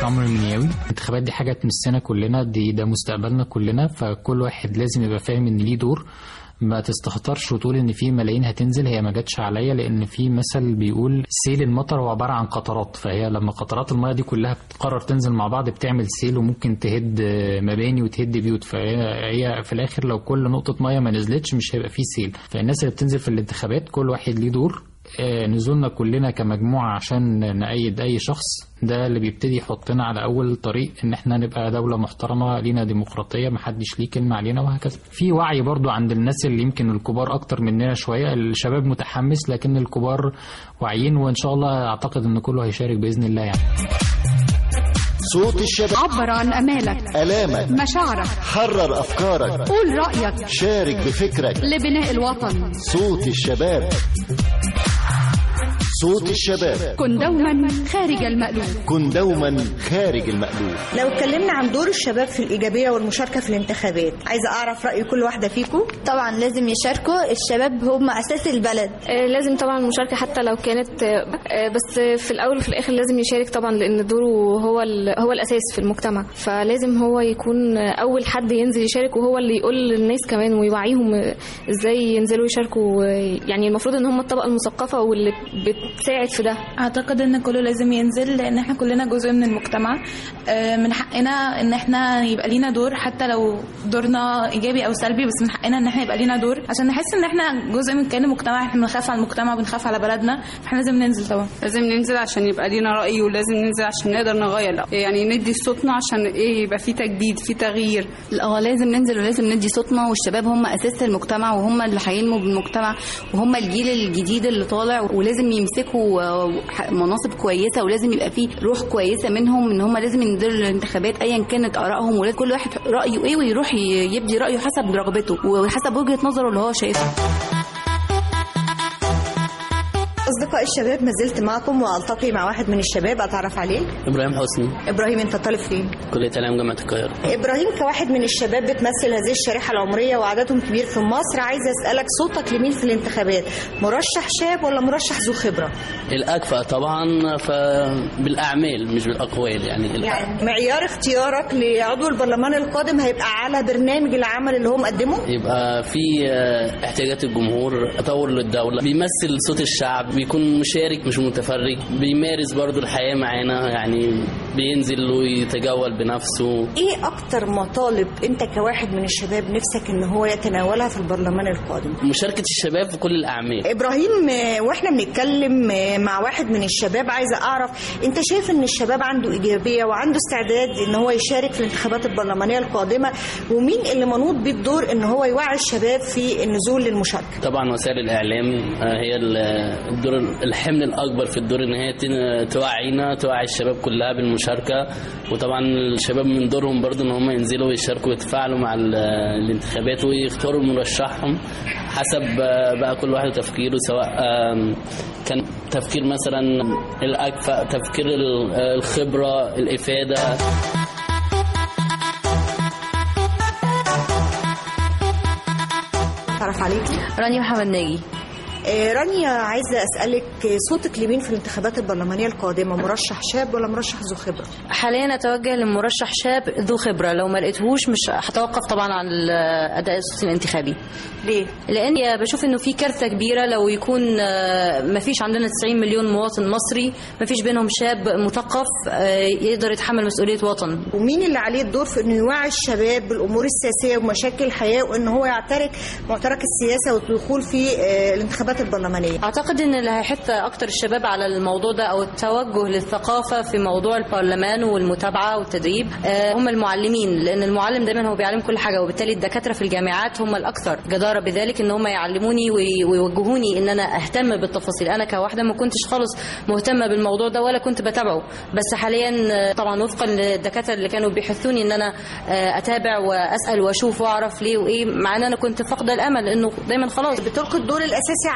عمرو المنياوي الانتخابات دي حاجه تمسنا كلنا دي ده مستقبلنا كلنا فكل واحد لازم يبقى فاهم ان ليه دور ما تستخطرش وتقول ان في ملايين هتنزل هي ما جاتش عليا لان في مثل بيقول سيل المطر هو عباره عن قطرات فهي لما قطرات الميه دي كلها بتقرر تنزل مع بعض بتعمل سيل وممكن تهد مباني وتهد بيوت فهي هي في الاخر لو كل نقطه ميه ما نزلتش مش هيبقى في سيل فالناس اللي بتنزل في الانتخابات كل واحد ليه دور آه، نزولنا كلنا كمجموعة عشان نأيد أي شخص ده اللي بيبتدي يحطنا على أول طريق إن إحنا نبقى دولة محترمة لينا ديمقراطية محدش ليه كلمة علينا وهكذا في وعي برضو عند الناس اللي يمكن الكبار أكتر مننا شوية الشباب متحمس لكن الكبار واعيين وإن شاء الله أعتقد إن كله هيشارك بإذن الله يعني صوت الشباب عبر عن أمالك ألامك مشاعرك حرر أفكارك قول رأيك شارك بفكرك لبناء الوطن صوت الشباب صوت الشباب كن دوما خارج المألوف كن دوما خارج المألوف لو اتكلمنا عن دور الشباب في الإيجابية والمشاركة في الانتخابات عايزة أعرف رأي كل واحدة فيكم طبعا لازم يشاركوا الشباب هم اساس البلد آه، لازم طبعا المشاركة حتى لو كانت آه، آه، بس في الأول وفي الآخر لازم يشارك طبعا لأن دوره هو ال- هو الأساس في المجتمع فلازم هو يكون أول حد ينزل يشارك وهو اللي يقول للناس كمان ويوعيهم آه، إزاي ينزلوا يشاركوا آه، يعني المفروض إن هم الطبقة المثقفة واللي بتساعد في ده اعتقد ان كله لازم ينزل لان احنا كلنا جزء من المجتمع آه، من حقنا ان احنا يبقى لينا دور حتى لو دورنا ايجابي او سلبي بس من حقنا ان احنا يبقى لينا دور عشان نحس ان احنا جزء من كيان المجتمع احنا بنخاف على المجتمع وبنخاف على بلدنا فاحنا لازم ننزل طبعا لازم ننزل عشان يبقى لينا رأي ولازم ننزل عشان نقدر نغير يعني ندي صوتنا عشان ايه يبقى في تجديد في تغيير اه لازم ننزل ولازم ندي صوتنا والشباب هم اساس المجتمع وهم اللي هينموا بالمجتمع وهم الجيل الجديد اللي طالع ولازم يمسكوا آه، مناصب كويسه ولازم يبقى في روح كويسه منهم ان هم لازم ينزلوا الانتخابات ايا كانت ارائهم ولازم كل واحد رايه ايه ويروح ي- يبدي رايه حسب رغبته وحسب وجهه نظره اللي هو شايفها أصدقاء الشباب ما زلت معكم وألتقي مع واحد من الشباب أتعرف عليه ابراهيم حسني إبراهيم أنت طالب فين؟ كليه اعلام جامعه القاهره إبراهيم كواحد من الشباب بتمثل هذه الشريحة العمرية وعددهم كبير في مصر عايزة أسألك صوتك لمين في الانتخابات؟ مرشح شاب ولا مرشح ذو خبرة؟ الاكفأ طبعا فبالاعمال مش بالاقوال يعني, الأ- يعني معيار اختيارك لعضو البرلمان القادم هيبقى على برنامج العمل اللي هو مقدمه؟ يبقى في آه، احتياجات الجمهور تطور للدوله بيمثل صوت الشعب بيكون مشارك مش متفرج بيمارس برضو الحياه معانا يعني بينزل ويتجول بنفسه ايه اكتر مطالب انت كواحد من الشباب نفسك ان هو يتناولها في البرلمان القادم مشاركه الشباب في كل الاعمال ابراهيم آه، واحنا بنتكلم آه، مع واحد من الشباب عايزه اعرف انت شايف ان الشباب عنده ايجابيه وعنده استعداد ان هو يشارك في الانتخابات البرلمانيه القادمه ومين اللي منوط بيه الدور ان هو يوعي الشباب في النزول للمشاركه طبعا وسائل الاعلام آه، هي ال- الدور الحمل الاكبر في الدور ان هي تن- توعينا توعي الشباب كلها بالمشاركه وطبعا الشباب من دورهم برضو ان هم ينزلوا ويشاركوا ويتفاعلوا مع ال- الانتخابات ويختاروا مرشحهم حسب آه، بقى كل واحد وتفكيره سواء آم، كان تفكير مثلا الاكفأ تفكير ال- آه، الخبره الافاده تعرف عليكي رانيا محمد ناجي آه، رانيا عايزه اسالك آه، صوتك لمين في الانتخابات البرلمانيه القادمه مرشح شاب ولا مرشح ذو خبره حاليا اتوجه لمرشح شاب ذو خبره لو ما لقيتهوش مش هتوقف طبعا عن الاداء الصوتي الانتخابي ليه لان بشوف انه في كارثه كبيره لو يكون ما فيش عندنا 90 مليون مواطن مصري ما فيش بينهم شاب مثقف آه، يقدر يتحمل مسؤوليه وطن ومين اللي عليه الدور في انه يوعي الشباب بالامور السياسيه ومشاكل الحياه وان هو يعترك معترك السياسه والدخول في آه، الانتخابات البرلمانيه اعتقد ان اللي هيحث اكتر الشباب على الموضوع ده او التوجه للثقافه في موضوع البرلمان والمتابعه والتدريب آه، هم المعلمين لان المعلم دايما هو بيعلم كل حاجه وبالتالي الدكاتره في الجامعات هم الاكثر جداره بذلك ان هم يعلموني وي- ويوجهوني ان انا اهتم بالتفاصيل انا كواحده ما كنتش خالص مهتمه بالموضوع ده ولا كنت بتابعه بس حاليا آه، طبعا وفقا للدكاتره اللي كانوا بيحثوني ان انا آه، اتابع واسال واشوف واعرف ليه وايه مع ان انا كنت فاقده الامل انه دايما خلاص بتلقي الدور الاساسي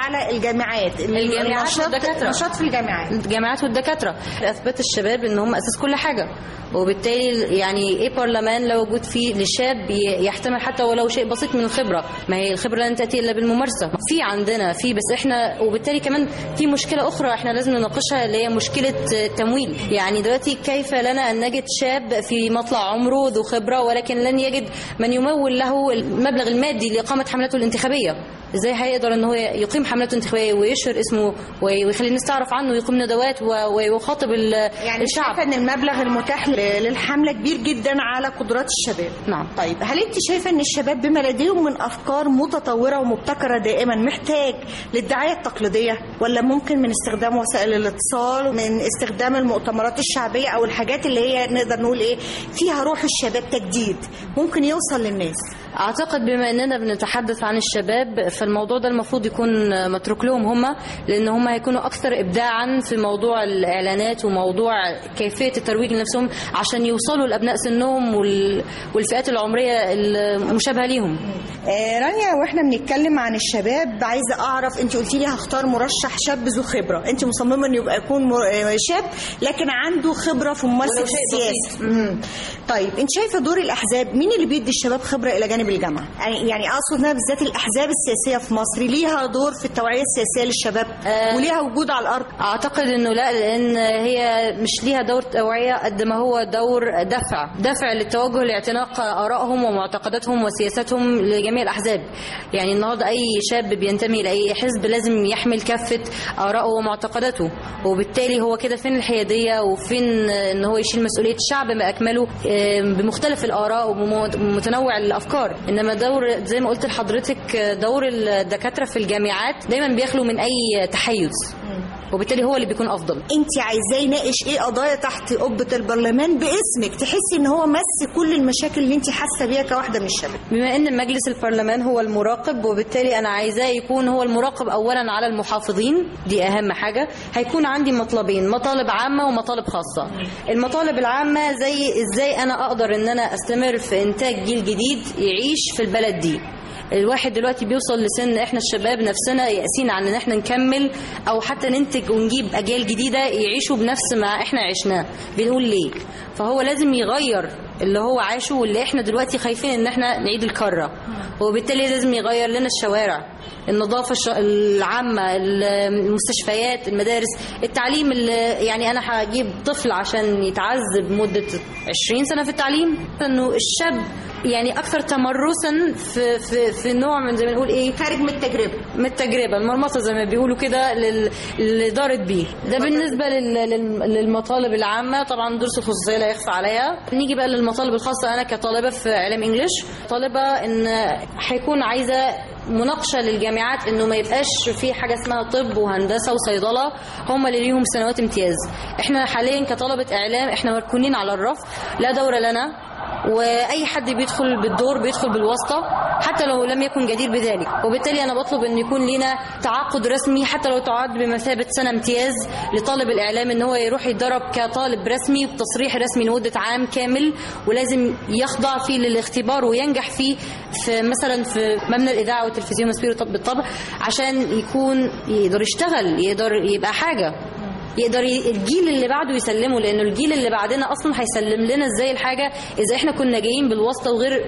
على الجامعات الجامعات النشاط- والدكاترة. النشاط في الجامعات الجامعات والدكاتره اثبت الشباب ان هم اساس كل حاجه وبالتالي يعني ايه برلمان لو وجود فيه لشاب ي- يحتمل حتى ولو شيء بسيط من الخبره ما هي الخبره لن تاتي الا بالممارسه في عندنا في بس احنا وبالتالي كمان في مشكله اخرى احنا لازم نناقشها اللي هي مشكله تمويل يعني دلوقتي كيف لنا ان نجد شاب في مطلع عمره ذو خبره ولكن لن يجد من يمول له المبلغ المادي لاقامه حملته الانتخابيه ازاي هيقدر ان هو يقيم حملته الانتخابيه ويشهر اسمه ويخلي الناس تعرف عنه ويقيم ندوات و- ويخاطب ال- يعني الشعب شايفه ان المبلغ المتاح ل- للحمله كبير جدا على قدرات الشباب نعم طيب هل انت شايفه ان الشباب بما لديهم من افكار متطوره ومبتكره دائما محتاج للدعايه التقليديه ولا ممكن من استخدام وسائل الاتصال من استخدام المؤتمرات الشعبيه او الحاجات اللي هي نقدر نقول ايه فيها روح الشباب تجديد ممكن يوصل للناس اعتقد بما اننا بنتحدث عن الشباب فالموضوع ده المفروض يكون متروك لهم هم لان هم هيكونوا اكثر ابداعا في موضوع الاعلانات وموضوع كيفيه الترويج لنفسهم عشان يوصلوا لابناء سنهم وال- والفئات العمريه المشابهه ليهم آه رانيا واحنا بنتكلم عن الشباب عايزه اعرف انت قلتي لي هختار مرشح شاب ذو خبره انت مصممه انه يبقى يكون مر- آه، شاب لكن عنده خبره في ممارسه ولو شيء السياسه مم. طيب انت شايفه دور الاحزاب مين اللي بيدي الشباب خبره الى جانب الجامعه يعني يعني اقصد انها بالذات الاحزاب السياسيه في مصر ليها دور في التوعيه السياسيه للشباب آه. وليها وجود على الارض اعتقد انه لا لان هي مش ليها دور توعيه قد ما هو دور دفع دفع للتوجه لاعتناق ارائهم ومعتقداتهم وسياساتهم لجميع الاحزاب يعني النهارده اي شاب بينتمي لاي حزب لازم يحمل كافه ارائه ومعتقداته وبالتالي هو كده فين الحياديه وفين ان هو يشيل مسؤوليه الشعب باكمله آه، بمختلف الاراء ومتنوع الافكار انما دور زي ما قلت لحضرتك آه، دور الدكاتره في الجامعات دايما بيخلو من اي تحيز وبالتالي هو اللي بيكون افضل انت عايزاه يناقش ايه قضايا تحت قبه البرلمان باسمك تحسي ان هو مس كل المشاكل اللي انت حاسه بيها كواحده من الشباب بما ان مجلس البرلمان هو المراقب وبالتالي انا عايزاه يكون هو المراقب اولا على المحافظين دي اهم حاجه هيكون عندي مطلبين مطالب عامه ومطالب خاصه المطالب العامه زي ازاي انا اقدر ان انا استمر في انتاج جيل جديد يعيش في البلد دي الواحد دلوقتي بيوصل لسن احنا الشباب نفسنا يأسين عن ان احنا نكمل او حتى ننتج ونجيب اجيال جديده يعيشوا بنفس ما احنا عشناه بنقول ليه فهو لازم يغير اللي هو عاشه واللي احنا دلوقتي خايفين ان احنا نعيد الكره وبالتالي لازم يغير لنا الشوارع النظافه الش- العامه المستشفيات المدارس التعليم اللي يعني انا هجيب طفل عشان يتعذب مده 20 سنه في التعليم انه الشاب يعني اكثر تمرسا في في في نوع من زي ما نقول ايه خارج من التجربه من التجربه المرمطه زي ما بيقولوا كده لل- اللي دارت بيه ده بالنسبه لل- لل- للمطالب العامه طبعا دروس الخصوصيه لا يخفى عليها نيجي بقى للمطالب الخاصه انا كطالبه في اعلام انجليش طالبه ان هيكون عايزه مناقشه للجامعات انه ما يبقاش في حاجه اسمها طب وهندسه وصيدله هم اللي ليهم سنوات امتياز احنا حاليا كطلبه اعلام احنا مركونين على الرف لا دور لنا واي حد بيدخل بالدور بيدخل بالواسطه حتى لو لم يكن جدير بذلك وبالتالي انا بطلب ان يكون لنا تعاقد رسمي حتى لو تعد بمثابه سنه امتياز لطالب الاعلام ان هو يروح يتدرب كطالب رسمي بتصريح رسمي لمده عام كامل ولازم يخضع فيه للاختبار وينجح فيه في مثلا في مبنى الاذاعه والتلفزيون والسبير بالطبع عشان يكون يقدر يشتغل يقدر يبقى حاجه يقدر ي- الجيل اللي بعده يسلمه لانه الجيل اللي بعدنا اصلا هيسلم لنا ازاي الحاجه اذا احنا كنا جايين بالواسطه وغير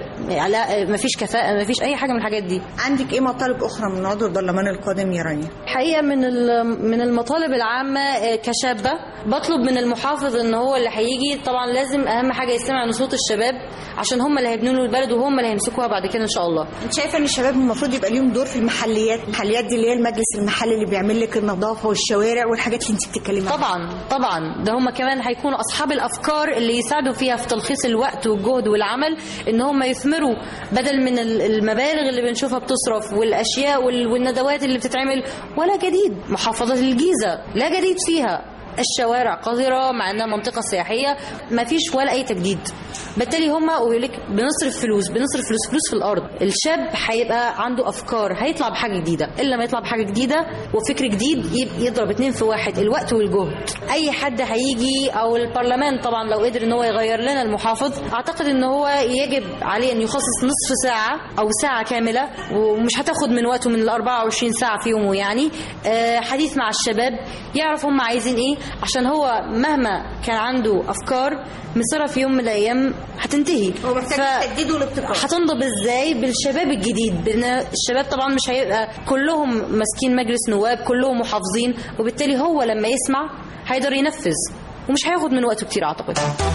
لا مفيش كفاءه مفيش اي حاجه من الحاجات دي عندك ايه مطالب اخرى من عضو البرلمان القادم يا رانيا حقيقه من ال- من المطالب العامه آه، كشابه بطلب من المحافظ ان هو اللي هيجي طبعا لازم اهم حاجه يستمع لصوت الشباب عشان هم اللي هيبنوا له البلد وهم اللي هيمسكوها بعد كده ان شاء الله انت شايفه ان الشباب المفروض يبقى ليهم دور في المحليات المحليات دي اللي هي المجلس المحلي اللي بيعمل لك النظافه والشوارع والحاجات اللي انت بتتكلمي عنها طبعا طبعا ده هم كمان هيكونوا اصحاب الافكار اللي يساعدوا فيها في تلخيص الوقت والجهد والعمل ان هم يثمروا بدل من ال- المبالغ اللي بنشوفها بتصرف والاشياء وال- والندوات اللي بتتعمل ولا جديد محافظه الجيزه لا جديد فيها الشوارع قذرة مع انها منطقة سياحية ما فيش ولا اي تجديد بالتالي هما ويقول لك بنصرف فلوس بنصرف فلوس فلوس في الارض الشاب هيبقى عنده افكار هيطلع بحاجه جديده الا ما يطلع بحاجه جديده وفكر جديد يب- يضرب اتنين في واحد الوقت والجهد اي حد هيجي او البرلمان طبعا لو قدر ان هو يغير لنا المحافظ اعتقد ان هو يجب عليه ان يخصص نصف ساعه او ساعه كامله ومش هتاخد من وقته من ال 24 ساعه في يومه يعني آه، حديث مع الشباب يعرف هم عايزين ايه عشان هو مهما كان عنده افكار مصيرها في يوم من الايام هتنتهي هو محتاج التجديد والابتكار هتنضب ازاي بالشباب الجديد بان الشباب طبعا مش هيبقى كلهم ماسكين مجلس نواب كلهم محافظين وبالتالي هو لما يسمع هيقدر ينفذ ومش هياخد من وقته كتير اعتقد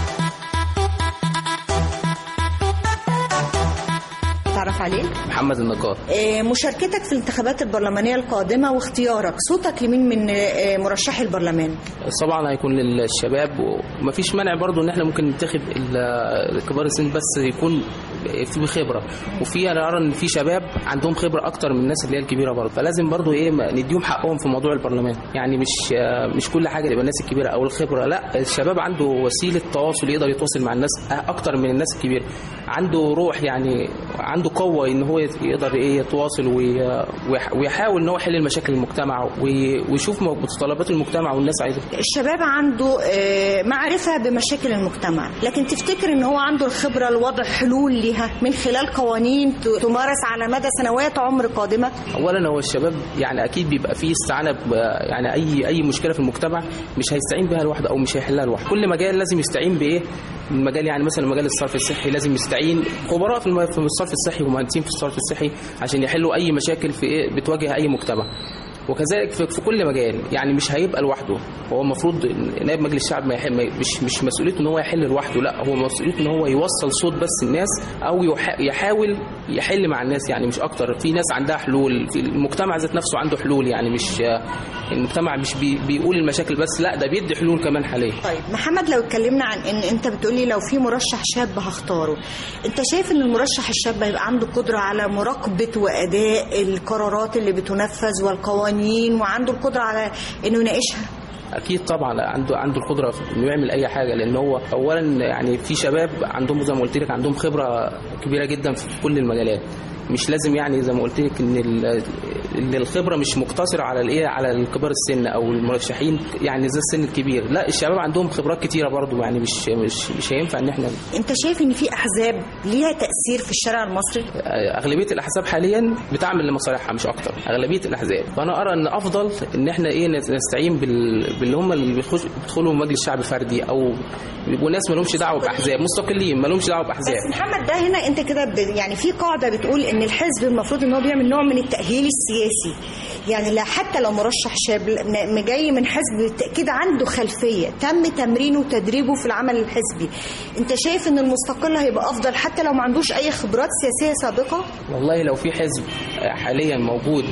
تعرف عليك محمد النجار آه، مشاركتك في الانتخابات البرلمانية القادمة واختيارك صوتك لمين من آه، مرشحي البرلمان طبعا هيكون للشباب ومفيش مانع برضو ان احنا ممكن ننتخب ال- كبار السن بس يكون في خبره وفي انا ارى ان في شباب عندهم خبره اكتر من الناس اللي هي الكبيره برضه فلازم برضو ايه ما نديهم حقهم في موضوع البرلمان يعني مش مش كل حاجه تبقى الناس الكبيره او الخبره لا الشباب عنده وسيله تواصل يقدر يتواصل مع الناس اكتر من الناس الكبيره عنده روح يعني عنده قوه ان هو يقدر ايه يتواصل وي- ويح- ويحاول ان هو يحل المشاكل المجتمع وي- ويشوف متطلبات المجتمع والناس عايزه الشباب عنده آه، معرفة بمشاكل المجتمع لكن تفتكر ان هو عنده الخبرة لوضع حلول ليها من خلال قوانين ت- تمارس على مدى سنوات عمر قادمة اولا هو الشباب يعني اكيد بيبقى فيه استعانه ب- يعني اي اي مشكله في المجتمع مش هيستعين بها لوحده او مش هيحلها لوحده كل مجال لازم يستعين بايه المجال يعني مثلا مجال الصرف الصحي لازم يستعين خبراء في الم- في الصرف الصحي ومهندسين في الصرف الصحي عشان يحلوا اي مشاكل في ايه بتواجه اي مجتمع وكذلك في, في كل مجال يعني مش هيبقى لوحده هو المفروض إن نائب مجلس الشعب ما يحل ما- مش مش مسؤوليته ان هو يحل لوحده لا هو مسؤوليته ان هو يوصل صوت بس الناس او يح- يحاول يحل مع الناس يعني مش اكتر في ناس عندها حلول في المجتمع ذات نفسه عنده حلول يعني مش المجتمع مش بي بيقول المشاكل بس لا ده بيدي حلول كمان حاليا طيب محمد لو اتكلمنا عن ان انت بتقولي لو في مرشح شاب هختاره انت شايف ان المرشح الشاب هيبقى عنده قدرة على مراقبة واداء القرارات اللي بتنفذ والقوانين وعنده القدرة على انه يناقشها اكيد طبعا عنده عنده القدره في انه يعمل اي حاجه لان هو اولا يعني في شباب عندهم زي ما قلت لك عندهم خبره كبيره جدا في كل المجالات مش لازم يعني زي ما قلت لك ان ال- ان الخبره مش مقتصره على الايه على الكبار السن او المرشحين يعني زي السن الكبير لا الشباب عندهم خبرات كتيره برضو يعني مش مش مش هينفع ان احنا انت شايف ان في احزاب ليها تأثير في الشارع المصري اغلبيه الاحزاب حاليا بتعمل لمصالحها مش اكتر اغلبيه الاحزاب فانا ارى ان افضل ان احنا ايه نستعين بال... باللي هم اللي بيخش- بيدخلوا مجلس شعب فردي او بيبقوا ناس ما لهمش دعوه باحزاب مستقلين ما لهمش دعوه باحزاب بس محمد ده هنا انت كده ب- يعني في قاعده بتقول ان الحزب المفروض ان هو بيعمل نوع من التاهيل السياسي يعني لا حتى لو مرشح شاب م- م- جاي من حزب بالتاكيد عنده خلفيه تم تمرينه وتدريبه في العمل الحزبي انت شايف ان المستقل هيبقى افضل حتى لو ما عندوش اي خبرات سياسيه سابقه والله لو في حزب حاليا موجود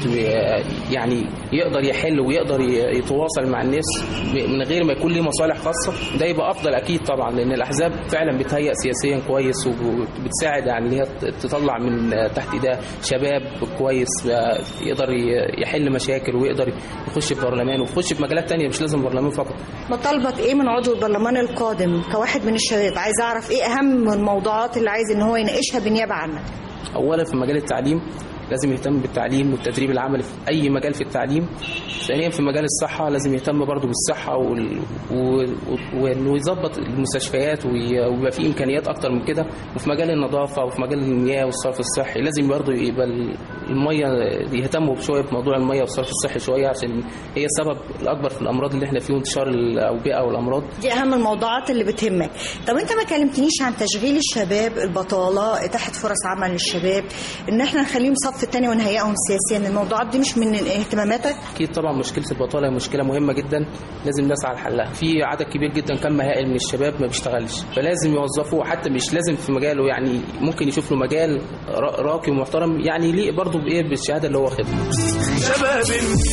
يعني يقدر يحل ويقدر يتواصل مع الناس من غير ما يكون ليه مصالح خاصه ده يبقى افضل اكيد طبعا لان الاحزاب فعلا بتهيأ سياسيا كويس وبتساعد يعني ان هي تطلع من تحت ايدها شباب كويس يقدر يحل مشاكل ويقدر يخش في برلمان ويخش في مجالات تانية مش لازم برلمان فقط مطالبك ايه من عضو البرلمان القادم كواحد من الشباب عايز اعرف ايه اهم الموضوعات اللي عايز ان هو يناقشها بالنيابه عنك اولا في مجال التعليم لازم يهتم بالتعليم والتدريب العملي في اي مجال في التعليم ثانيا في مجال الصحه لازم يهتم برضه بالصحه وال... و... وانه يظبط المستشفيات وي... ويبقى في امكانيات اكتر من كده وفي مجال النظافه وفي مجال المياه والصرف الصحي لازم برضه يبقى الميه يهتموا شويه بموضوع الميه والصرف الصحي شويه عشان هي السبب الاكبر في الامراض اللي احنا فيه وانتشار الاوبئه والامراض دي اهم الموضوعات اللي بتهمك طب انت ما كلمتنيش عن تشغيل الشباب البطاله اتاحه فرص عمل للشباب ان احنا نخليهم صف تاني ونهيئهم سياسيا الموضوعات دي مش من اهتماماتك اكيد طبعا مشكله البطاله مشكله مهمه جدا لازم نسعى لحلها في عدد كبير جدا كم هائل من الشباب ما بيشتغلش فلازم يوظفوه حتى مش لازم في مجاله يعني ممكن يشوف له مجال راقي ومحترم يعني يليق برضه بايه بالشهاده اللي هو واخدها شباب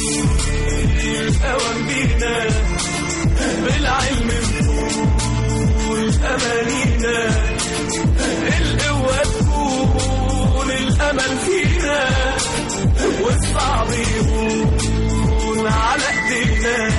الأوان بينا بالعلم نقول أمانينا القوة تكون الأمل فينا والصعب يهون على ايدينا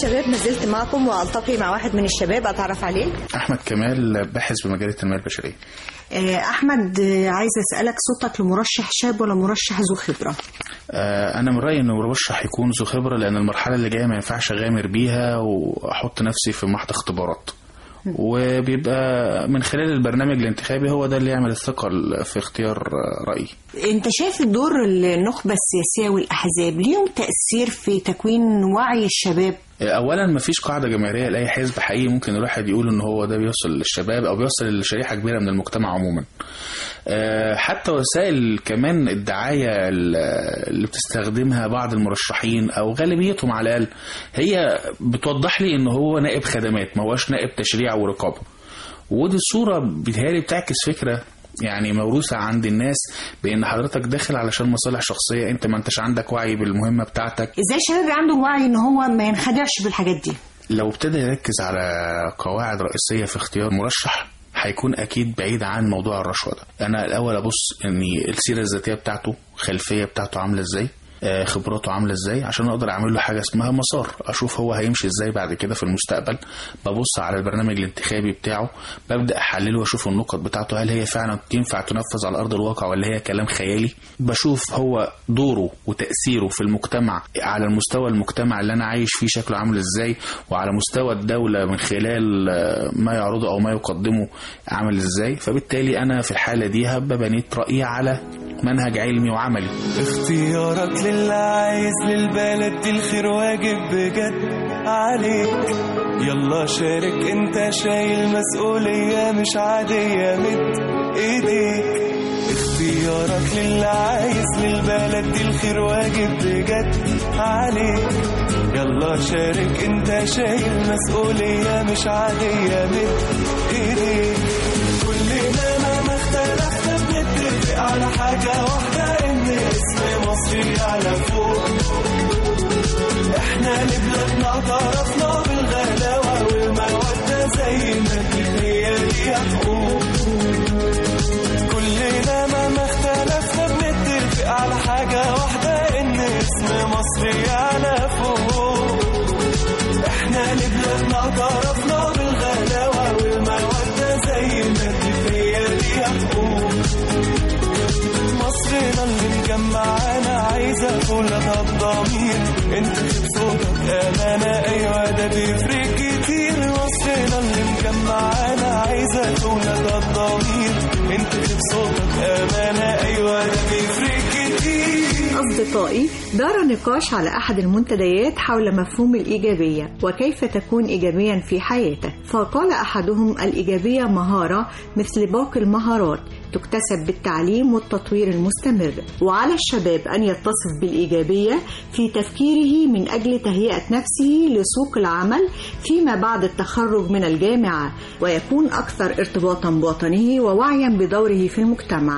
الشباب ما زلت معكم والتقي مع واحد من الشباب اتعرف عليه احمد كمال باحث بمجال التنميه البشريه آه، احمد آه، عايزه اسالك صوتك لمرشح شاب ولا مرشح ذو خبره آه، انا من رايي انه مرشح يكون ذو خبره لان المرحله اللي جايه ما ينفعش اغامر بيها واحط نفسي في محض اختبارات وبيبقى من خلال البرنامج الانتخابي هو ده اللي يعمل الثقه في اختيار آه، رايي انت شايف دور النخبه السياسيه والاحزاب ليهم تاثير في تكوين وعي الشباب اولا ما فيش قاعده جماهيريه لاي حزب حقيقي ممكن الواحد يقول ان هو ده بيوصل للشباب او بيوصل لشريحه كبيره من المجتمع عموما آه، حتى وسائل كمان الدعايه اللي بتستخدمها بعض المرشحين او غالبيتهم على الاقل هي بتوضح لي ان هو نائب خدمات ما هوش نائب تشريع ورقابه ودي الصوره بتهيألي بتعكس فكره يعني موروثة عند الناس بأن حضرتك داخل علشان مصالح شخصية أنت ما أنتش عندك وعي بالمهمة بتاعتك ازاي الشباب يبقى عندهم وعي ان هو ما ينخدعش بالحاجات دي لو ابتدى يركز على قواعد رئيسية في اختيار مرشح هيكون اكيد بعيد عن موضوع الرشوه ده انا الاول ابص ان السيره الذاتيه بتاعته الخلفيه بتاعته عامله ازاي آه، خبراته عامله ازاي عشان اقدر اعمل له حاجه اسمها مسار اشوف هو هيمشي ازاي بعد كده في المستقبل ببص على البرنامج الانتخابي بتاعه ببدا احلله واشوف النقط بتاعته هل هي فعلا تنفع تنفذ على ارض الواقع ولا هي كلام خيالي بشوف هو دوره وتاثيره في المجتمع على المستوى المجتمع اللي انا عايش فيه شكله عامل ازاي وعلى مستوى الدوله من خلال آه، ما يعرضه او ما يقدمه عامل ازاي فبالتالي انا في الحاله دي هبقى بنيت رايي على منهج علمي وعملي اختيارك للي عايز للبلد دي الخير واجب بجد عليك يلا شارك انت شايل مسؤولية مش عادية مد ايديك اختيارك للي عايز للبلد دي الخير واجب بجد عليك يلا شارك انت شايل مسؤولية مش عادية مد ايديك كلنا مهما اختلفنا بنتفق على حاجة واحدة ان اسم مصر يعلى فوق احنا لبلادنا اعترفنا بالغلاوة والمودة زي ما دي هي دي حقوق كلنا مهما اختلفنا بنتفق على حاجة واحدة ان اسم مصر يعلى فوق احنا لبلادنا اعترفنا بالغلاوة والمودة زي ما دي هي دي حقوق مصرنا اللي مجمعانا عايزة ولادها بضمير انت في صوتك امانة ايوه ده بيفرق كتير مصرنا اللي مجمعانا عايزة ولادها بضمير انت في صوتك امانة ايوه ده بيفرق كتير أصدقائي دار نقاش على أحد المنتديات حول مفهوم الإيجابية وكيف تكون إيجابيا في حياتك فقال أحدهم الإيجابية مهارة مثل باقي المهارات تكتسب بالتعليم والتطوير المستمر وعلى الشباب أن يتصف بالإيجابية في تفكيره من أجل تهيئة نفسه لسوق العمل فيما بعد التخرج من الجامعة ويكون أكثر ارتباطا بوطنه ووعيا بدوره في المجتمع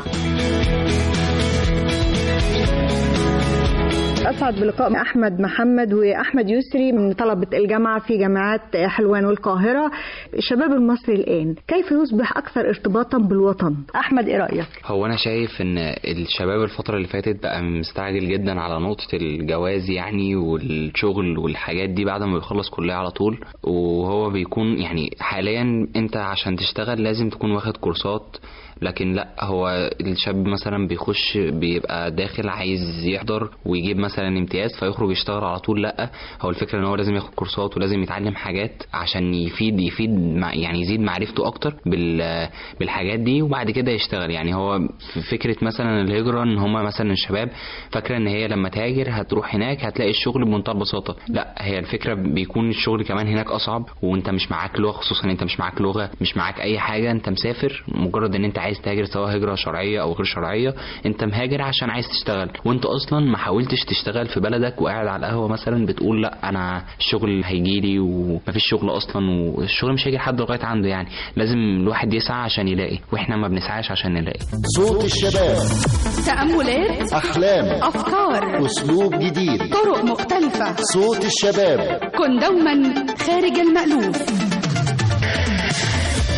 أسعد بلقاء أحمد محمد وأحمد يسري من طلبة الجامعة في جامعات حلوان والقاهرة الشباب المصري الآن كيف يصبح أكثر ارتباطا بالوطن أحمد إيه رأيك؟ هو انا شايف ان الشباب الفتره اللي فاتت بقى مستعجل جدا على نقطه الجواز يعني والشغل والحاجات دي بعد ما بيخلص كليه على طول وهو بيكون يعني حاليا انت عشان تشتغل لازم تكون واخد كورسات لكن لا هو الشاب مثلا بيخش بيبقى داخل عايز يحضر ويجيب مثلا امتياز فيخرج يشتغل على طول لا هو الفكره ان هو لازم ياخد كورسات ولازم يتعلم حاجات عشان يفيد يفيد مع يعني يزيد معرفته اكتر بال بالحاجات دي وبعد كده يشتغل يعني هو في فكره مثلا الهجره ان هم مثلا الشباب فاكره ان هي لما تهاجر هتروح هناك هتلاقي الشغل بمنتهى البساطه لا هي الفكره بيكون الشغل كمان هناك اصعب وانت مش معاك لغه خصوصا انت مش معاك لغه مش معاك اي حاجه انت مسافر مجرد ان انت عايز تهاجر سواء هجره شرعيه او غير شرعيه انت مهاجر عشان عايز تشتغل وانت اصلا ما حاولتش تشتغل في بلدك وقاعد على القهوه مثلا بتقول لا انا الشغل هيجي لي ومفيش شغل اصلا والشغل مش هيجي لحد لغايه عنده يعني لازم الواحد يسعى عشان يلاقي واحنا ما بنسعاش عشان نلاقي صوت الشباب تأملات أحلام أفكار أسلوب جديد طرق مختلفة صوت الشباب كن دوما خارج المألوف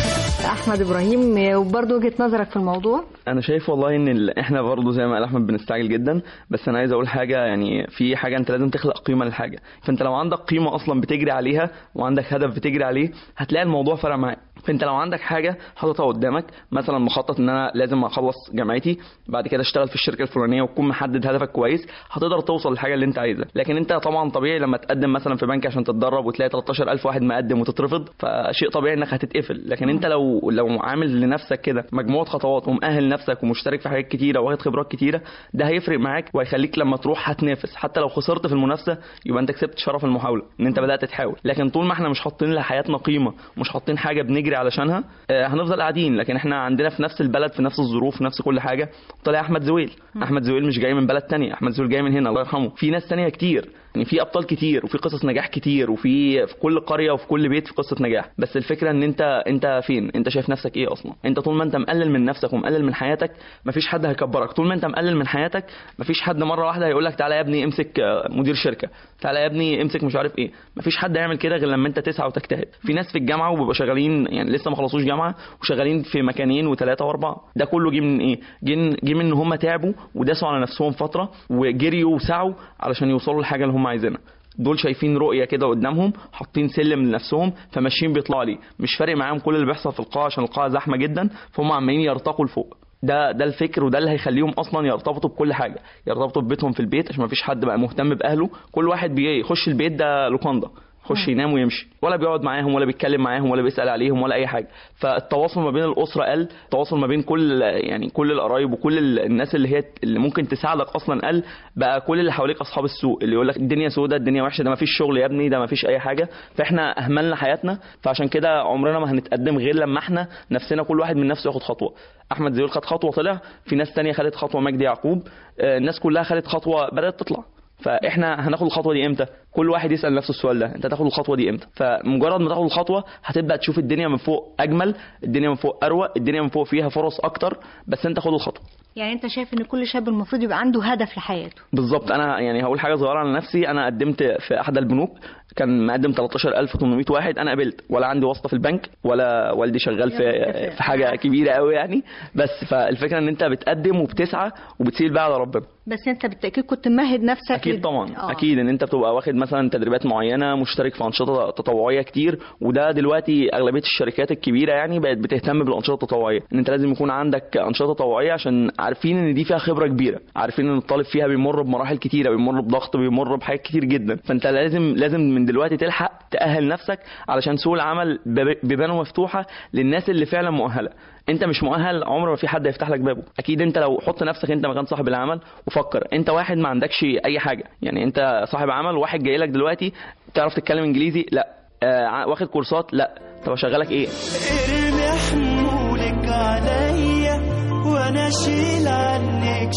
احمد ابراهيم وبرضه وجهه نظرك في الموضوع انا شايف والله ان ال... احنا برضه زي ما قال احمد بنستعجل جدا بس انا عايز اقول حاجه يعني في حاجه انت لازم تخلق قيمه للحاجه فانت لو عندك قيمه اصلا بتجري عليها وعندك هدف بتجري عليه هتلاقي الموضوع فرق معاك فانت لو عندك حاجه حاططها قدامك مثلا مخطط ان انا لازم اخلص جامعتي بعد كده اشتغل في الشركه الفلانيه وتكون محدد هدفك كويس هتقدر توصل للحاجه اللي انت عايزها لكن انت طبعا طبيعي لما تقدم مثلا في بنك عشان تتدرب وتلاقي 13000 واحد مقدم وتترفض فشيء طبيعي انك هتتقفل لكن انت لو لو عامل لنفسك كده مجموعه خطوات ومؤهل نفسك ومشترك في حاجات كتيره واخد خبرات كتيره ده هيفرق معاك وهيخليك لما تروح هتنافس حتى لو خسرت في المنافسه يبقى انت كسبت شرف المحاوله ان انت بدات تحاول لكن طول ما احنا مش حاطين لحياتنا قيمه ومش حاطين حاجه بنجري علشانها آه، هنفضل قاعدين لكن احنا عندنا في نفس البلد في نفس الظروف في نفس كل حاجه طلع احمد زويل احمد زويل مش جاي من بلد تانية احمد زويل جاي من هنا الله يرحمه في ناس تانية كتير يعني في ابطال كتير وفي قصص نجاح كتير وفي في كل قريه وفي كل بيت في قصه نجاح بس الفكره ان انت انت فين انت شايف نفسك ايه اصلا انت طول ما انت مقلل من نفسك ومقلل من حياتك مفيش حد هيكبرك طول ما انت مقلل من حياتك مفيش حد مره واحده هيقول لك تعالى يا ابني امسك آه، مدير شركه تعالى يا ابني امسك مش عارف ايه مفيش حد هيعمل كده غير لما انت تسعى وتجتهد في ناس في الجامعه وبيبقوا شغالين يعني لسه ما خلصوش جامعه وشغالين في مكانين وثلاثه واربعه ده كله جه من ايه جه جه من ان هم تعبوا وداسوا على نفسهم فتره وجريوا وسعوا علشان يوصلوا للحاجه اللي هم عايزينها دول شايفين رؤيه كده قدامهم حاطين سلم لنفسهم فماشيين بيطلعوا عليه مش فارق معاهم كل اللي بيحصل في القاعه عشان القاعه زحمه جدا فهم عمالين يرتقوا لفوق ده ده الفكر وده اللي هيخليهم اصلا يرتبطوا بكل حاجه يرتبطوا ببيتهم في البيت عشان ما فيش حد بقى مهتم باهله كل واحد بيخش البيت ده لوكاندا يخش ينام ويمشي ولا بيقعد معاهم ولا بيتكلم معاهم ولا بيسال عليهم ولا اي حاجه فالتواصل ما بين الاسره قل التواصل ما بين كل يعني كل القرايب وكل ال- الناس اللي هي اللي ممكن تساعدك اصلا قل بقى كل اللي حواليك اصحاب السوق اللي يقول لك الدنيا سودة الدنيا وحشه ده ما فيش شغل يا ابني ده ما فيش اي حاجه فاحنا اهملنا حياتنا فعشان كده عمرنا ما هنتقدم غير لما احنا نفسنا كل واحد من نفسه ياخد خطوه احمد زويل خد خطوه طلع في ناس تانية خدت خطوه مجدي يعقوب آه، الناس كلها خدت خطوه بدات تطلع فاحنا هناخد الخطوه دي امتى كل واحد يسال نفسه السؤال ده انت هتاخد الخطوه دي امتى فمجرد ما تاخد الخطوه هتبدا تشوف الدنيا من فوق اجمل الدنيا من فوق اروق الدنيا من فوق فيها فرص اكتر بس انت خد الخطوه يعني انت شايف ان كل شاب المفروض يبقى عنده هدف لحياته بالظبط انا يعني هقول حاجه صغيره على نفسي انا قدمت في احد البنوك كان مقدم 13800 واحد انا قبلت ولا عندي واسطه في البنك ولا والدي شغال في في حاجه كبيره قوي يعني بس فالفكره ان انت بتقدم وبتسعى وبتسيب بقى على ربنا بس انت بالتاكيد كنت ممهد نفسك اكيد لل- طبعا آه. اكيد ان انت بتبقى واخد مثلا تدريبات معينه مشترك في انشطه تطوعيه كتير وده دلوقتي اغلبيه الشركات الكبيره يعني بقت بتهتم بالانشطه التطوعيه ان انت لازم يكون عندك انشطه تطوعيه عشان عارفين ان دي فيها خبره كبيره عارفين ان الطالب فيها بيمر بمراحل كتيره بيمر بضغط بيمر بحاجات كتير جدا فانت لازم لازم من دلوقتي تلحق تاهل نفسك علشان سوق العمل باب- بيبانه مفتوحه للناس اللي فعلا مؤهله انت مش مؤهل عمر ما في حد هيفتح لك بابه اكيد انت لو حط نفسك انت مكان صاحب العمل وفكر انت واحد ما عندكش اي حاجه يعني انت صاحب عمل واحد جاي لك دلوقتي تعرف تتكلم انجليزي لا آه واخد كورسات لا طب اشغلك ايه ارمي حمولك عليا وانا اشيل عنك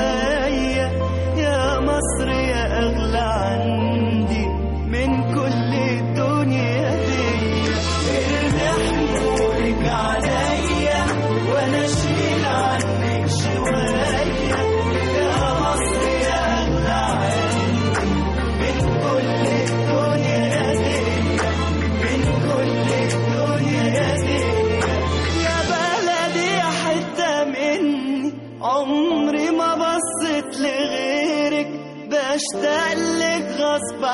شوية يا مصر يا اغلى عندي من كل الدنيا دي ارمي حمولك عليا وانا اشيل عنك شوية يا مصر يا اغلى عندي من كل الدنيا دي من كل الدنيا دي يا بلدي حتة مني عمري ما بصيت لغيرك بشتاق لك غصب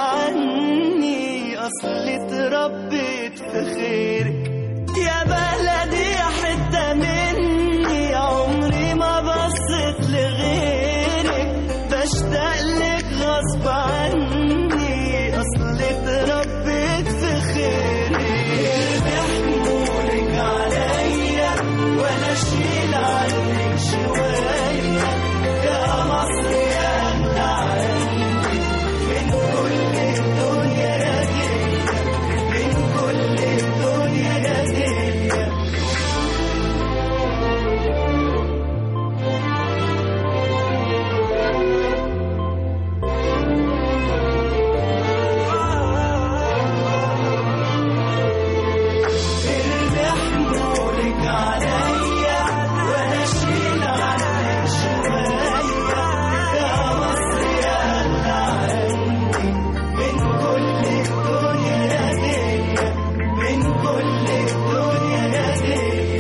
عني اصلي اتربيت في خيرك يا بلدي حتة مني عمري ما بصيت لغيرك بشتاق لك غصب عني اصلي اتربيت في خيرك بيحمولك عليا وانا اشيل عنك شوية يا مصر يا اغلى عندي من كل الدنيا دي من كل الدنيا دي حمولك عليا وانا اشيل عنك شوية يا مصر يا اغلى عندي من كل الدنيا دي من كل الدنيا دي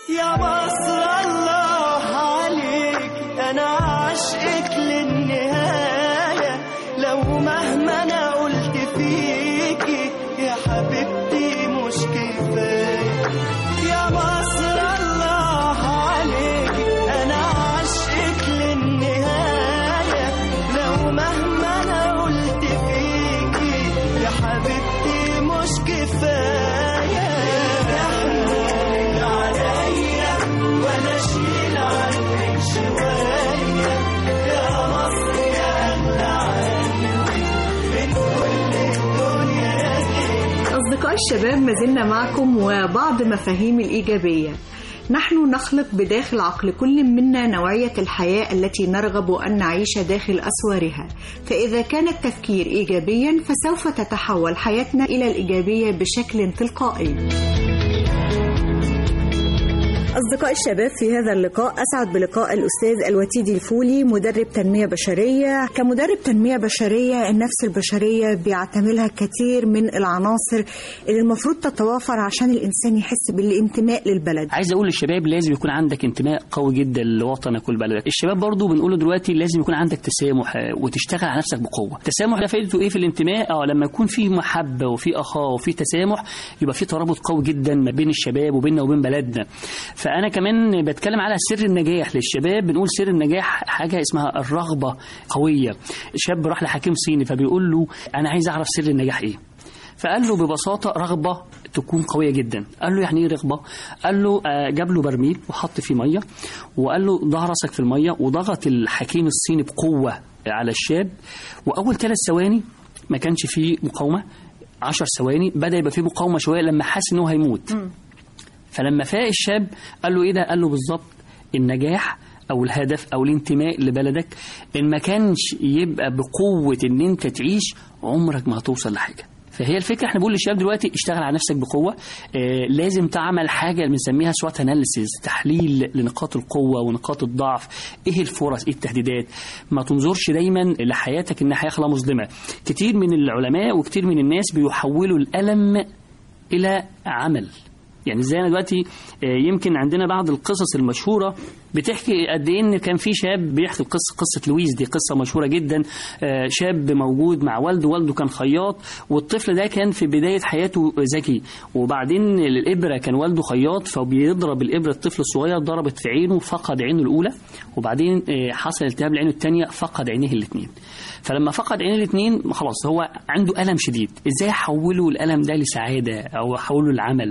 يا مصر الله عليك انا عاشقك للنهاية لو مهما انا قلت فيكي يا حبيبتي مش كفاية يا مصر الله عليك انا عاشقك للنهاية لو مهما انا قلت فيكي يا حبيبتي مش كفاية تحمل عليا وانا اشيل عنك شوية يا مصر يا اغلى عندي من كل الدنيا دي أصدقاء الشباب ما زلنا معكم وبعض مفاهيم الإيجابية نحن نخلق بداخل عقل كل منا نوعية الحياة التي نرغب أن نعيش داخل أسوارها فإذا كان التفكير إيجابيا فسوف تتحول حياتنا إلى الإيجابية بشكل تلقائي أصدقاء الشباب في هذا اللقاء أسعد بلقاء الأستاذ الوتيدي الفولي مدرب تنمية بشرية كمدرب تنمية بشرية النفس البشرية بيعتملها كثير من العناصر اللي المفروض تتوافر عشان الإنسان يحس بالانتماء للبلد عايز اقول للشباب لازم يكون عندك انتماء قوي جدا لوطنك ولبلدك الشباب برضو بنقوله دلوقتي لازم يكون عندك تسامح آه، وتشتغل على نفسك بقوه التسامح ده فائدته ايه في الانتماء اه لما يكون في محبه وفي اخاء وفي تسامح يبقى في ترابط قوي جدا ما بين الشباب وبيننا وبين بلدنا فانا كمان بتكلم على سر النجاح للشباب بنقول سر النجاح حاجه اسمها الرغبه قويه شاب راح لحكيم صيني فبيقول له انا عايز اعرف سر النجاح ايه فقال له ببساطة رغبة تكون قوية جدا قال له يعني ايه رغبة قال له آه، جاب له برميل وحط فيه مية وقال له ضع راسك في المية وضغط الحكيم الصيني بقوة على الشاب وأول ثلاث ثواني ما كانش فيه مقاومة عشر ثواني بدأ يبقى فيه مقاومة شوية لما حس إنه هيموت فلما فاق الشاب قال له ايه ده قال له بالظبط النجاح او الهدف او الانتماء لبلدك ان ما كانش يبقى بقوه ان انت تعيش عمرك ما هتوصل لحاجه فهي الفكره احنا بنقول للشباب دلوقتي اشتغل على نفسك بقوه آه لازم تعمل حاجه بنسميها سوات اناليسيز تحليل لنقاط القوه ونقاط الضعف ايه الفرص ايه التهديدات ما تنظرش دايما لحياتك ان حياه خلا مظلمه كتير من العلماء وكتير من الناس بيحولوا الالم الى عمل يعني ازاي انا دلوقتي آه، يمكن عندنا بعض القصص المشهوره بتحكي قد ايه ان كان في شاب بيحكي قصه قصه لويس دي قصه مشهوره جدا آه، شاب موجود مع والده والده كان خياط والطفل ده كان في بدايه حياته ذكي وبعدين الابره كان والده خياط فبيضرب الابره الطفل الصغير ضربت في عينه فقد عينه الاولى وبعدين آه، حصل التهاب لعينه الثانيه فقد عينيه الاثنين فلما فقد عين الاثنين خلاص هو عنده ألم شديد ازاي احوله الألم ده لسعادة او احوله لعمل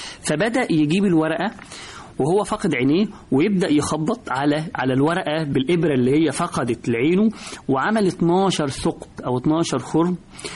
فبدأ يجيب الورقة وهو فقد عينيه ويبدا يخبط على على الورقه بالابره اللي هي فقدت لعينه وعمل 12 ثقب او 12 خرم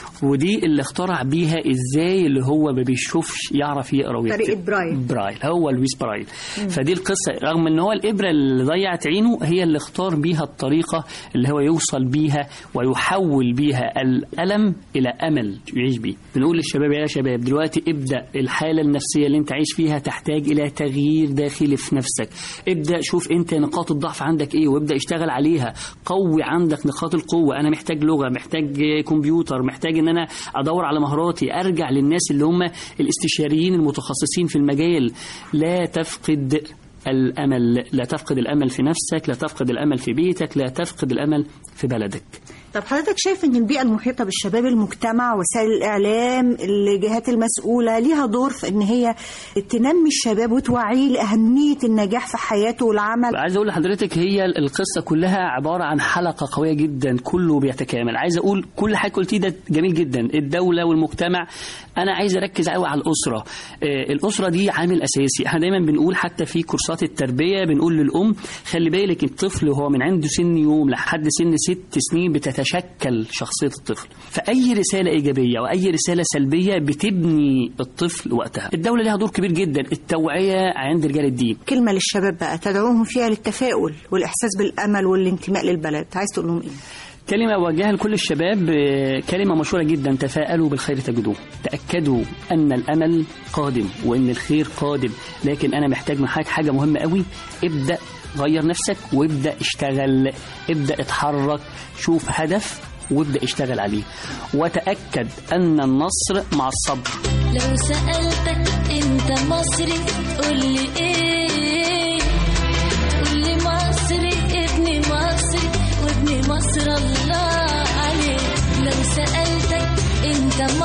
ودي اللي اخترع بيها ازاي اللي هو ما بيشوفش يعرف يقرا ويكتب طريقة برايل برايل هو لويس برايل فدي القصه رغم ان هو الابره اللي ضيعت عينه هي اللي اختار بيها الطريقه اللي هو يوصل بيها ويحول بيها الالم الى امل يعيش بيه بنقول للشباب يا شباب دلوقتي ابدا الحاله النفسيه اللي انت عايش فيها تحتاج الى تغيير داخلي في نفسك ابدا شوف انت نقاط الضعف عندك ايه وابدا اشتغل عليها قوي عندك نقاط القوه انا محتاج لغه محتاج كمبيوتر محتاج ان انا ادور على مهاراتي ارجع للناس اللي هم الاستشاريين المتخصصين في المجال لا تفقد الامل لا تفقد الامل في نفسك لا تفقد الامل في بيتك لا تفقد الامل في بلدك طب حضرتك شايف ان البيئه المحيطه بالشباب المجتمع وسائل الاعلام الجهات المسؤوله ليها دور في ان هي تنمي الشباب وتوعيه لاهميه النجاح في حياته والعمل عايز اقول لحضرتك هي القصه كلها عباره عن حلقه قويه جدا كله بيتكامل عايز اقول كل حاجه قلتيه ده جميل جدا الدوله والمجتمع انا عايز اركز قوي على الاسره آه، الاسره دي عامل اساسي احنا دايما بنقول حتى في كورسات التربيه بنقول للام خلي بالك الطفل وهو من عنده سن يوم لحد سن ست سنين بتتشكل شخصيه الطفل فاي رساله ايجابيه واي رساله سلبيه بتبني الطفل وقتها الدوله لها دور كبير جدا التوعيه عند رجال الدين كلمه للشباب بقى تدعوهم فيها للتفاؤل والاحساس بالامل والانتماء للبلد عايز تقول لهم ايه كلمة أوجهها لكل الشباب آه، كلمة مشهورة جدا تفاءلوا بالخير تجدوه تأكدوا أن الأمل قادم وأن الخير قادم لكن أنا محتاج من حضرتك حاجة مهمة قوي ابدأ غير نفسك وابدأ اشتغل ابدأ اتحرك شوف هدف وابدأ اشتغل عليه وتأكد أن النصر مع الصبر لو سألتك انت مصري قولي ايه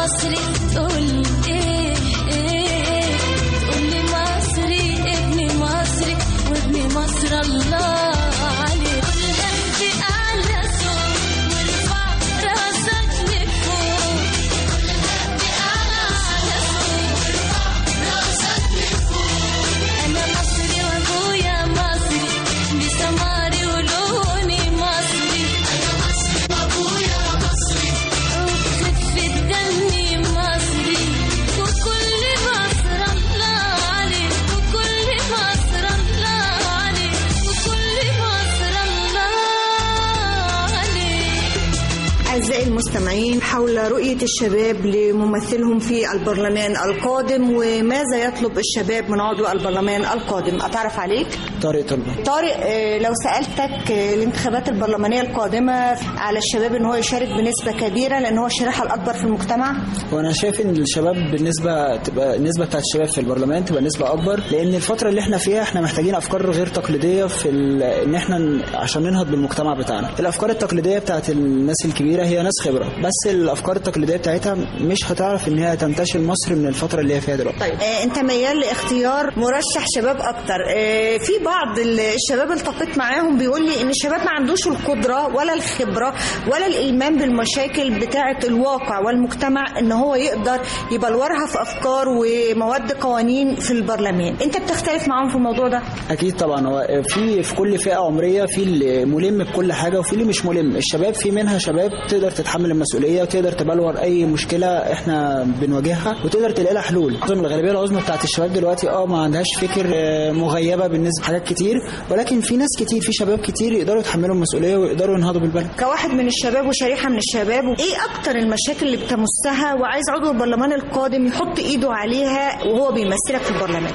مصري تقولي ايه ايه تقولي مصري ابن مصري وابن مصر الله عليه كلها في اعلى صوت وارفع راسك لفوق كلها في اعلى صوت وارفع راسك لفوق انا مصري وابويا مصري بسماري ولوني مصري انا مصري وابويا مصري وبخفة دمي مصري وكل مصر الله عليك وكل مصر الله عليك وكل مصر الله عليك أعزائي المستمعين حول رؤية الشباب لممثلهم في البرلمان القادم وماذا يطلب الشباب من عضو البرلمان القادم أتعرف عليك؟ طارق طلبة طارق آه، لو سألتك آه، الانتخابات البرلمانية القادمة على الشباب ان هو يشارك بنسبة كبيرة لأن هو الشريحة الأكبر في المجتمع وانا شايف ان الشباب بالنسبه تبقى النسبه بتاعت الشباب في البرلمان تبقى نسبه اكبر لان الفتره اللي احنا فيها احنا محتاجين افكار غير تقليديه في ال- ان احنا ن- عشان ننهض بالمجتمع بتاعنا الافكار التقليديه بتاعت الناس الكبيره هي ناس خبره بس الافكار التقليديه بتاعتها مش هتعرف ان هي تنتشل مصر من الفتره اللي هي فيها دلوقتي طيب آه، انت ميال لاختيار مرشح شباب اكتر آه، في بعض ال- الشباب التقيت معاهم بيقول لي ان الشباب ما عندوش القدره ولا الخبره ولا الايمان بالمشاكل بتاعه الواقع والمجتمع ان هو يقدر يبلورها في افكار ومواد قوانين في البرلمان انت بتختلف معاهم في الموضوع ده اكيد طبعا هو في في كل فئه عمريه في اللي ملم بكل حاجه وفي اللي مش ملم الشباب في منها شباب تقدر تتحمل المسؤوليه وتقدر تبلور اي مشكله احنا بنواجهها وتقدر تلاقي لها حلول معظم الغالبيه العظمى بتاعت الشباب دلوقتي اه ما عندهاش فكر آه، مغيبه بالنسبه لحاجات كتير ولكن في ناس كتير في شباب كتير يقدروا يتحملوا المسؤوليه ويقدروا ينهضوا بالبلد كواحد من الشباب وشريحه من الشباب ايه اكتر المشاكل اللي بتمسها وعايز عضو البرلمان القادم يحط ايده عليها وهو بيمثلك في البرلمان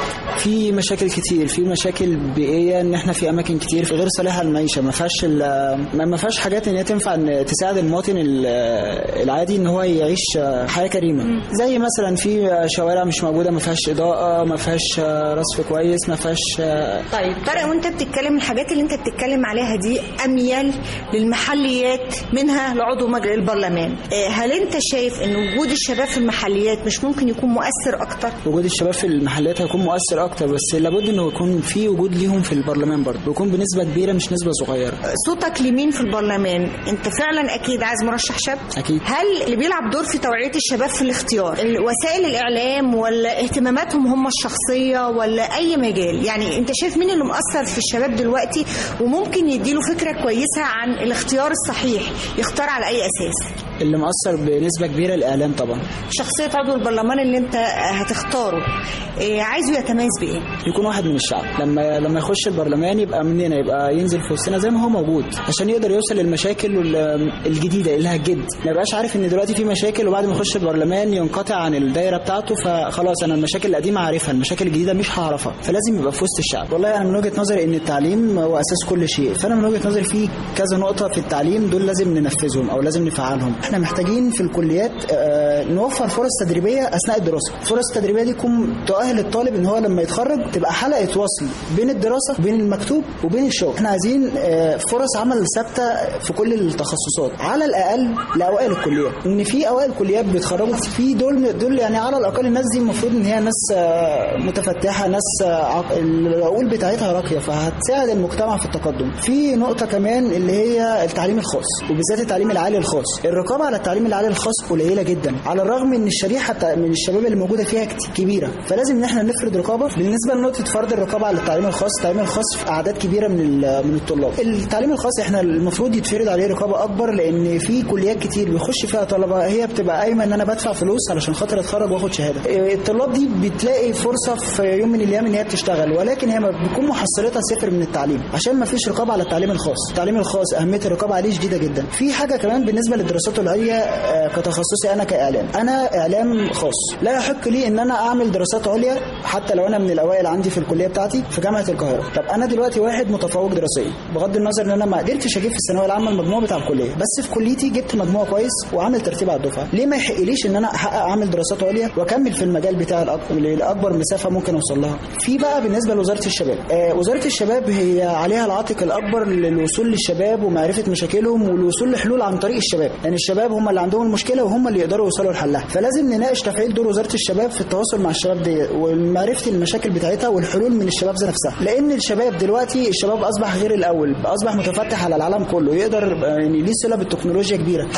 في مشاكل كتير في مشاكل بيئيه ان احنا في اماكن كتير في غير صالحه للمعيشه ما فيهاش ال- ما ما فيهاش حاجات ان هي تنفع ان تساعد المواطن ال- العادي ان هو يعيش حياه كريمه زي مثلا في شوارع مش موجوده ما فيهاش اضاءه ما فيهاش رصف كويس ما فيهاش طيب طارق وانت بتتكلم الحاجات اللي انت بتتكلم عليها دي اميال للمحليات منها لعضو مجلس البرلمان آه، هل انت شايف ان وجود الشباب في المحليات مش ممكن يكون مؤثر اكتر وجود الشباب في المحلات هيكون مؤثر اكتر بس لابد انه يكون في وجود ليهم في البرلمان برضه ويكون بنسبه كبيره مش نسبه صغيره صوتك لمين في البرلمان انت فعلا اكيد عايز مرشح شاب اكيد هل اللي بيلعب دور في توعيه الشباب في الاختيار ال- وسائل الاعلام ولا اهتماماتهم هم الشخصيه ولا اي مجال يعني انت شايف مين اللي مؤثر في الشباب دلوقتي وممكن يديله فكره كويسه عن الاختيار الصحيح يختار على اي اساس اللي مؤثر بنسبه كبيره الاعلام طبعا شخصيه عضو البرلمان اللي انت هتختاره إيه، عايزه يتميز بايه يكون واحد من الشعب لما لما يخش البرلمان يبقى مننا يبقى ينزل في وسطنا زي ما هو موجود عشان يقدر يوصل للمشاكل وال- الجديده اللي هتجد ما يبقاش عارف ان دلوقتي في مشاكل وبعد ما يخش البرلمان ينقطع عن الدايره بتاعته فخلاص انا المشاكل القديمه عارفها المشاكل الجديده مش هعرفها فلازم يبقى في وسط الشعب والله انا من وجهه نظري ان التعليم هو اساس كل شيء فانا من وجهه نظري في كذا نقطه في التعليم دول لازم ننفذهم او لازم نفعلهم احنا محتاجين في الكليات آه، نوفر فرص تدريبيه اثناء الدراسه الفرص التدريبيه دي تكون تؤهل الطالب ان هو لما يتخرج تبقى حلقه وصل بين الدراسه وبين المكتوب وبين الشغل احنا عايزين آه، فرص عمل ثابته في كل التخصصات على الاقل لاوائل الكليات ان في اوائل كليات بيتخرجوا في دول دول يعني على الاقل الناس دي المفروض ان هي ناس آه، متفتحه ناس آه، عق- العقول بتاعتها راقيه فهتساعد المجتمع في التقدم في نقطه كمان اللي هي التعليم الخاص وبالذات التعليم العالي الخاص الرقابه على التعليم العالي الخاص قليله جدا على الرغم ان الشريحه بتاع من الشباب اللي موجوده فيها كت- كبيره فلازم ان احنا نفرض رقابه بالنسبه لنقطه فرض الرقابه على التعليم الخاص التعليم الخاص في اعداد كبيره من ال- من الطلاب التعليم الخاص احنا المفروض يتفرض عليه رقابه اكبر لان في كليات كتير بيخش فيها طلبه هي بتبقى قايمه ان انا بدفع فلوس علشان خاطر اتخرج واخد شهاده إيه، الطلاب دي بتلاقي فرصه في يوم من الايام ان هي بتشتغل ولكن هي ما بتكون محصلتها صفر من التعليم عشان ما فيش رقابه على التعليم الخاص التعليم الخاص اهميه الرقابه عليه شديده جدا في حاجه كمان بالنسبه للدراسات العليا آه، كتخصصي انا كاعلام انا اعلام خاص لا يحق لي ان انا اعمل دراسات عليا حتى لو انا من الاوائل عندي في الكليه بتاعتي في جامعه القاهره طب انا دلوقتي واحد متفوق دراسيا بغض النظر ان انا ما قدرتش اجيب في الثانويه العامه المجموع بتاع الكليه بس في كليتي جبت مجموع كويس وعامل ترتيب على الدفعه ليه ما يحقليش ان انا احقق اعمل دراسات عليا واكمل في المجال بتاعي الأك- لاكبر مسافه ممكن اوصل لها في بقى بالنسبه لوزاره الشباب آه وزاره الشباب هي عليها العاتق الاكبر للوصول للشباب ومعرفه مشاكلهم والوصول لحلول عن طريق الشباب يعني الشباب الشباب هم اللي عندهم المشكله وهم اللي يقدروا يوصلوا لحلها فلازم نناقش تفعيل دور وزاره الشباب في التواصل مع الشباب دي ومعرفه المشاكل بتاعتها والحلول من الشباب ذات نفسها لان الشباب دلوقتي الشباب اصبح غير الاول اصبح متفتح على العالم كله يقدر يعني ليه صله بالتكنولوجيا كبيره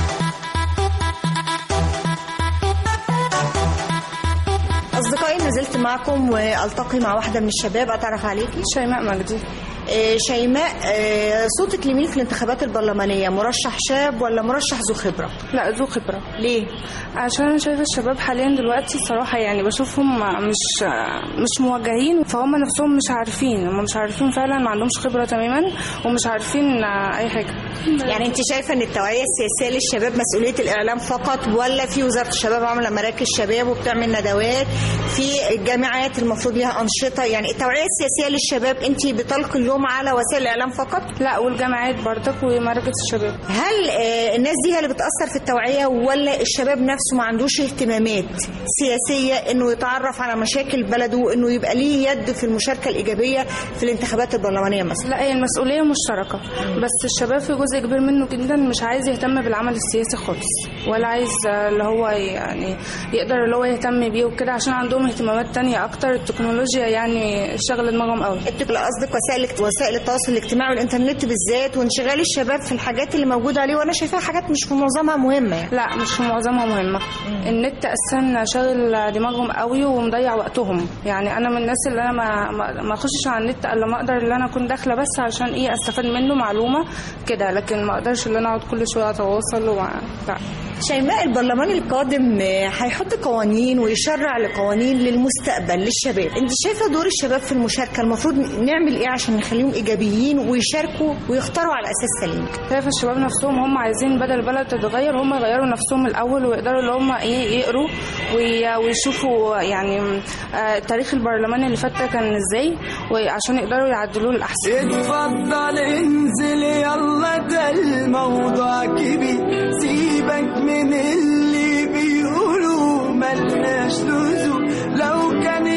أصدقائي نزلت معكم والتقي مع واحده من الشباب اتعرف عليكي شيماء مجدي آه، شيماء آه، صوتك لمين في الانتخابات البرلمانيه مرشح شاب ولا مرشح ذو خبره لا ذو خبره ليه عشان انا شايفه الشباب حاليا دلوقتي صراحه يعني بشوفهم مش مش موجهين فهم نفسهم مش عارفين هم مش عارفين فعلا ما عندهمش خبره تماما ومش عارفين اي حاجه يعني انت شايفه ان التوعيه السياسيه للشباب مسؤوليه الاعلام فقط ولا في وزاره الشباب عامله مراكز شباب وبتعمل ندوات في الجامعات المفروض لها انشطه يعني التوعيه السياسيه للشباب انت بتلقي اليوم على وسائل الاعلام فقط لا والجامعات برضك ومراكز الشباب هل آه، الناس دي هي اللي بتاثر في التوعيه ولا الشباب نفسه ما عندوش اهتمامات سياسيه انه يتعرف على مشاكل بلده وانه يبقى ليه يد في المشاركه الايجابيه في الانتخابات البرلمانيه مثلا لا هي المسؤوليه مشتركه بس الشباب في جزء كبير منه جدا مش عايز يهتم بالعمل السياسي خالص ولا عايز اللي هو يعني يقدر اللي هو يهتم بيه وكده عشان عندهم اهتمامات تانية اكتر التكنولوجيا يعني شغل دماغهم قوي انت قصدك وسائل وسائل التواصل الاجتماعي والانترنت بالذات وانشغال الشباب في الحاجات اللي موجوده عليه وانا شايفاها حاجات مش في معظمها مهمه يعني. لا مش في معظمها مهمه النت اساسا شاغل دماغهم قوي ومضيع وقتهم يعني انا من الناس اللي انا ما ما- ما اخشش على النت الا ما اقدر اللي انا اكون داخله بس عشان ايه استفاد منه معلومه كده لكن ما اقدرش اللي انا اقعد كل شويه اتواصل و... لا شيماء البرلمان القادم آه، هيحط قوانين ويشرع لقوانين للمستقبل للشباب انت شايفه دور الشباب في المشاركه المفروض نعمل ايه عشان نخليهم ايجابيين ويشاركوا ويختاروا على اساس سليم شايف الشباب نفسهم هم عايزين بدل البلد تتغير هم يغيروا نفسهم الاول ويقدروا اللي هم ايه يقروا وي- ويشوفوا يعني آه، تاريخ البرلمان اللي فات ده كان ازاي وعشان يقدروا يعدلوه الاحسن اتفضل انزل يلا ده الموضوع كبير سيبك من اللي بيقولوا ملناش لزوم لو كان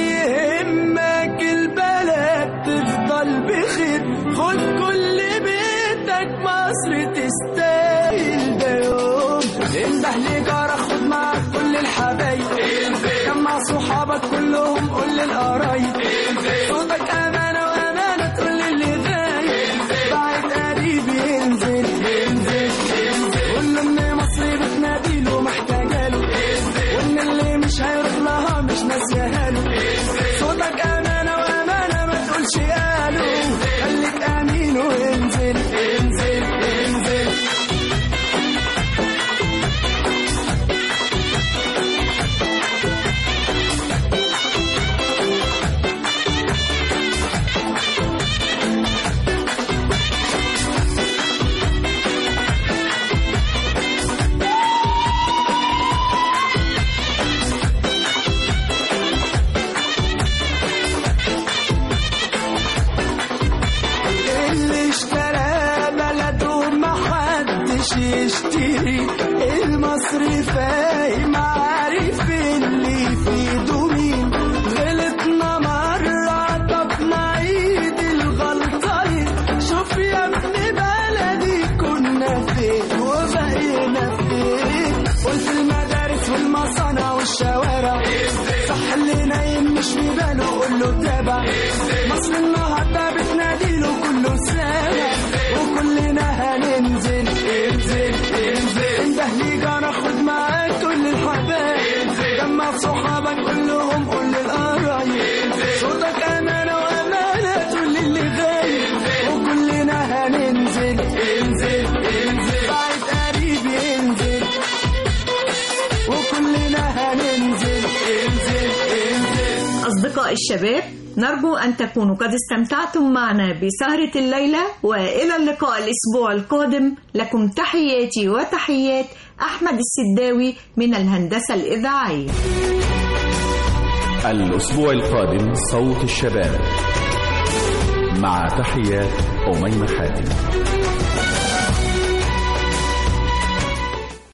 يهمك البلد تفضل بخير خد كل بيتك مصر تستاهل ده يوم انده لجارة خد معاك كل الحبايب جمع صحابك كلهم قول للقرايب صوتك امانه وامانه تقول للي غايب بعد قريب ينزل ينزل ينزل قول له ان مصر بتناديله محتاجاله وان اللي مش هيروح لها مش ناسيها له صوتك امانه وامانه ما تقولش قالوا خليك امين وانزل انزل انزل اللي اشترى بلده ما حدش يشتري المصري فاهم عارف اللي في ايده مين غلطنا مرة طب نعيد الغلطة شوف يا ابن بلدي كنا فين وبقينا فين قلت المدارس والمصانع والشوارع صح اللي نايم مش في باله قول له تابع مصر النهارده بتناديله كله سامع وكلنا هننزل انزل انزل انده ليجا خد معاك كل الحبايب جمع صحابك كلهم قول للقرايب صوتك امانه وامانه تقول للي غايب وكلنا هننزل انزل انزل بعد قريب ينزل وكلنا هننزل انزل انزل أصدقاء الشباب نرجو أن تكونوا قد استمتعتم معنا بسهرة الليلة وإلى اللقاء الأسبوع القادم لكم تحياتي وتحيات أحمد السداوي من الهندسة الإذاعية الأسبوع القادم صوت الشباب مع تحيات أميمة حاتم